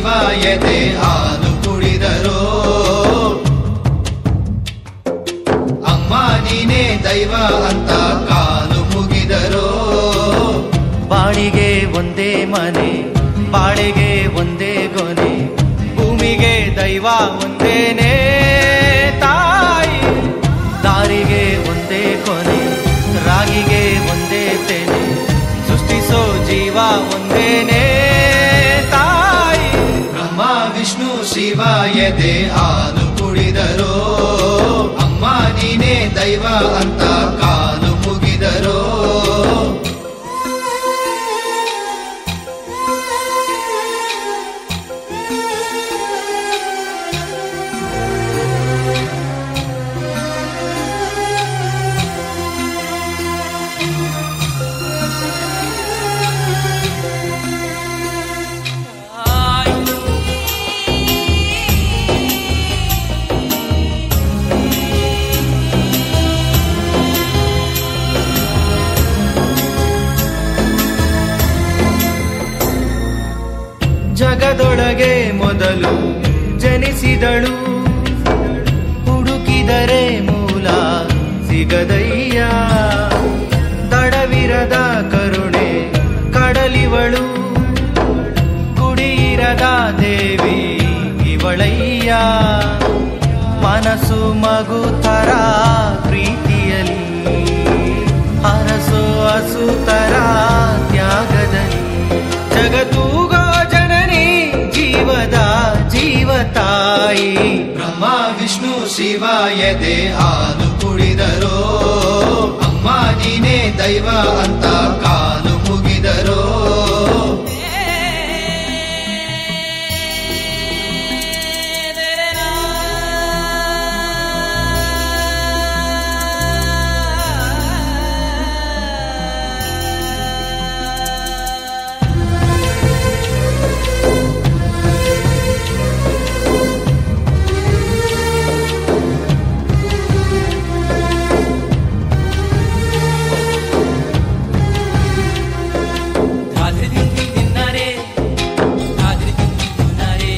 ಶಿವ ಎದೆ ಹಾಲು ಕುಡಿದರೋ ಅಮ್ಮ ನೀನೇ ದೈವ ಅಂತ ಕಾಲು ಮುಗಿದರೋ ಬಾಳಿಗೆ ಒಂದೇ ಮನೆ ಬಾಳೆಗೆ ಒಂದೇ ಗೊನೆ ಭೂಮಿಗೆ ದೈವ ಒಂದೇನೆ ತಾಯಿ ದಾರಿಗೆ ಒಂದೇ ಕೊನೆ ರಾಗಿಗೆ ಒಂದೇ ತೆನೆ ಸೃಷ್ಟಿಸೋ ಜೀವ ಒಂದೇನೆ ತಾಯಿ ಬ್ರಹ್ಮ ವಿಷ್ಣು ಶಿವ ಎದೆ ಹಾಲು ಕುಡಿದರೋ ಅಮ್ಮ ನೀನೇ ದೈವ ಅಂತ ಕಾಲು ಮುಗಿದರೋ ಜಗದೊಳಗೆ ಮೊದಲು ಜನಿಸಿದಳು ಹುಡುಕಿದರೆ ಮೂಲ ಸಿಗದಯ್ಯ ತಡವಿರದ ಕರುಣೆ ಕಡಲಿವಳು ಗುಡಿಯಿರದ ದೇವಿ ಇವಳಯ್ಯ ಮನಸ್ಸು ಮಗು ತರ ಪ್ರೀತಿಯಲಿ ಅರಸು ಹಸು ತರ ತ್ಯಾಗದಲ್ಲಿ ಜಗತ್ತೂಗೋ ಜನನಿ ಜೀವದ ಜೀವ ತಾಯಿ ಬ್ರಹ್ಮ ವಿಷ್ಣು ಶಿವ ಎದೆ ಹಾಲು ಕುಡಿದರೋ ಅಮ್ಮ ನೀನೇ ದೈವ ಅಂತ ಕಾಲು ಮುಗಿದರೋ ಧಾದ್ರಿ ತಿಂದಿ ತಿನ್ನರೆ ಧಾದ್ರಿ ತಿಂದಿ ತಿನ್ನರೆ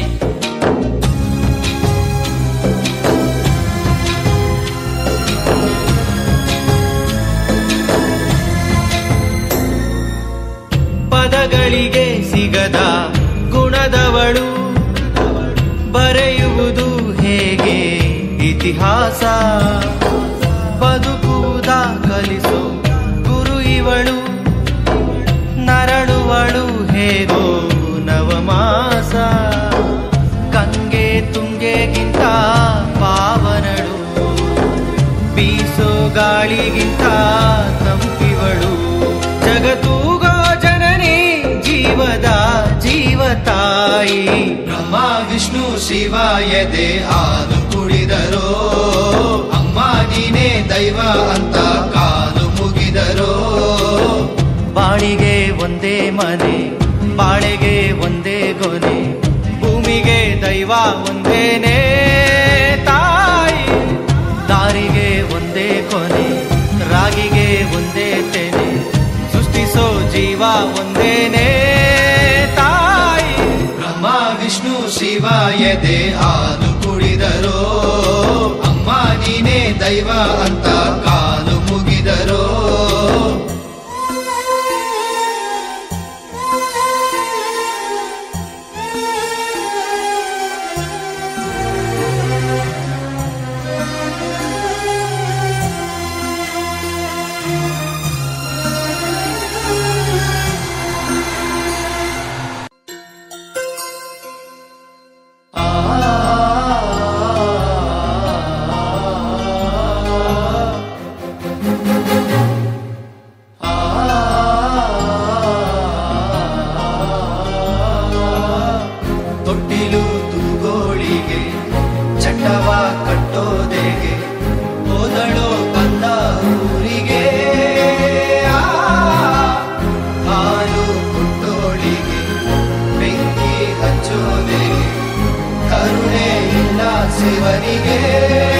ಪದಗಳಿಗೆ ಸಿಗದ ಗುಣದವಳು ಬರೆಯುವುದು ಹೇಗೆ ಇತಿಹಾಸ ಬದುಕುವುದ ಕಲಿಸು ಗುರು ಇವಳು ನರಳುವಳು ಹೇಗೋ ನವಮಾಸ ಗಂಗೆ ತುಂಗೆಗಿಂತ ಪಾವನಳು ಬೀಸೋ ಗಾಳಿಗಿಂತ ತಂಪಿವಳು ಜಗತ್ತೂಗೋ ಜನನಿ ಜೀವದ ಜೀವ ತಾಯಿ ಬ್ರಹ್ಮ ವಿಷ್ಣು ಶಿವ ಎದೆ ಹಾಲು ಕುಡಿದರೋ ಅಮ್ಮ ನೀನೇ ದೈವ ಅಂತ ಕಾಲು ಮುಗಿದರೋ ಬಾಳಿಗೆ ಒಂದೇ ಮನೆ ಬಾಳೆಗೆ ಒಂದೇ ಗೊನೆ ಭೂಮಿಗೆ ದೈವ ಒಂದೇನೆ ತಾಯಿ ದಾರಿಗೆ ಒಂದೇ ಕೊನೆ ರಾಗಿಗೆ ಒಂದೇ ತೆನೆ ಸೃಷ್ಟಿಸೋ ಜೀವ ಒಂದೇನೆ ತಾಯಿ ಬ್ರಹ್ಮ ವಿಷ್ಣು ಶಿವ ಎದೆ ಹಾಲು ಕುಡಿದರೋ ಅಮ್ಮ ನೀನೇ ದೈವ ಅಂತ ಕಾಲು ಮುಗಿದರೋ ತೊಟ್ಟಿಲು ತೂಗೋಳಿಗೆ ಚಟ್ಟವ ಕಟ್ಟೋದೆಗೆ ಹೋದಳೋ ಬಂದ ಊರಿಗೆ ಆ, ಹಾಲು ಕುಟ್ಟೋಳಿಗೆ ಬೆಂಕಿ ಹಚ್ಚೋದೆಗೆ ಕರುಣೆ ಇಲ್ಲ ಶಿವನಿಗೆ